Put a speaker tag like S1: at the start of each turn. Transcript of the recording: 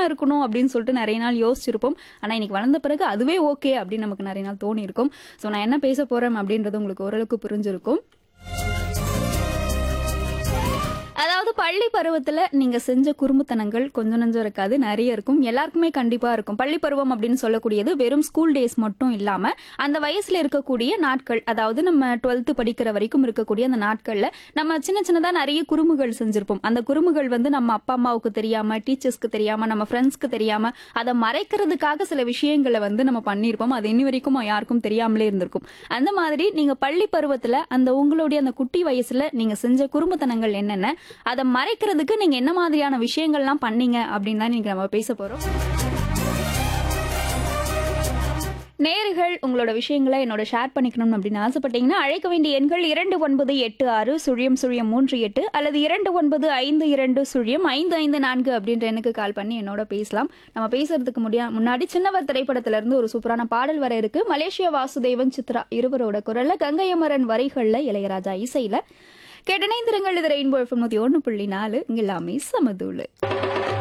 S1: தான் இருக்கணும் அப்படின்னு சொல்லிட்டு நிறைய நாள் யோசிச்சிருப்போம் ஆனா இன்னைக்கு வளர்ந்த பிறகு அதுவே ஓகே அப்படின்னு நமக்கு நிறைய நாள் தோணி இருக்கும் ஸோ நான் என்ன பேச போறேன் அப்படின்றது உங்களுக்கு ஓரளவுக்கு புரிஞ்சிருக்கும் அதாவது பள்ளி பருவத்துல நீங்க செஞ்ச குறும்புத்தனங்கள் கொஞ்சம் நஞ்சம் இருக்காது நிறைய இருக்கும் எல்லாருக்குமே கண்டிப்பா இருக்கும் பள்ளி பருவம் அப்படின்னு சொல்லக்கூடியது வெறும் ஸ்கூல் டேஸ் மட்டும் இல்லாம அந்த வயசுல இருக்கக்கூடிய நாட்கள் அதாவது நம்ம டுவெல்த் படிக்கிற வரைக்கும் இருக்கக்கூடிய அந்த நாட்கள்ல நம்ம சின்ன சின்னதா நிறைய குறும்புகள் செஞ்சிருப்போம் அந்த குறும்புகள் வந்து நம்ம அப்பா அம்மாவுக்கு தெரியாம டீச்சர்ஸ்க்கு தெரியாம நம்ம ஃப்ரெண்ட்ஸ்க்கு தெரியாம அதை மறைக்கிறதுக்காக சில விஷயங்களை வந்து நம்ம பண்ணியிருப்போம் அது இன்னி வரைக்கும் யாருக்கும் தெரியாமலே இருந்திருக்கும் அந்த மாதிரி நீங்க பள்ளி பருவத்துல அந்த உங்களுடைய அந்த குட்டி வயசுல நீங்க செஞ்ச குறும்புத்தனங்கள் என்னென்ன அதை மறைக்கிறதுக்கு நீங்க என்ன மாதிரியான விஷயங்கள்லாம் பண்ணீங்க அப்படின்னு தான் இன்னைக்கு நம்ம பேச போறோம் நேர்கள் உங்களோட விஷயங்களை என்னோட ஷேர் பண்ணிக்கணும் அப்படின்னு ஆசைப்பட்டீங்கன்னா அழைக்க வேண்டிய எண்கள் இரண்டு ஒன்பது எட்டு ஆறு சுழியம் சுழியம் மூன்று எட்டு அல்லது இரண்டு ஒன்பது ஐந்து இரண்டு சுழியம் ஐந்து ஐந்து நான்கு அப்படின்ற எண்ணுக்கு கால் பண்ணி என்னோட பேசலாம் நம்ம பேசுறதுக்கு முடியா முன்னாடி சின்னவர் திரைப்படத்துல இருந்து ஒரு சூப்பரான பாடல் வர இருக்கு மலேசியா வாசுதேவன் சித்ரா இருவரோட குரல்ல கங்கையமரன் வரிகள்ல இளையராஜா இசையில கேட்டனைந்திரங்கள் இது ரெயின்போ எஃப்எம் நூத்தி ஒன்று புள்ளி நாலு இங்க எல்லாமே சமதூளு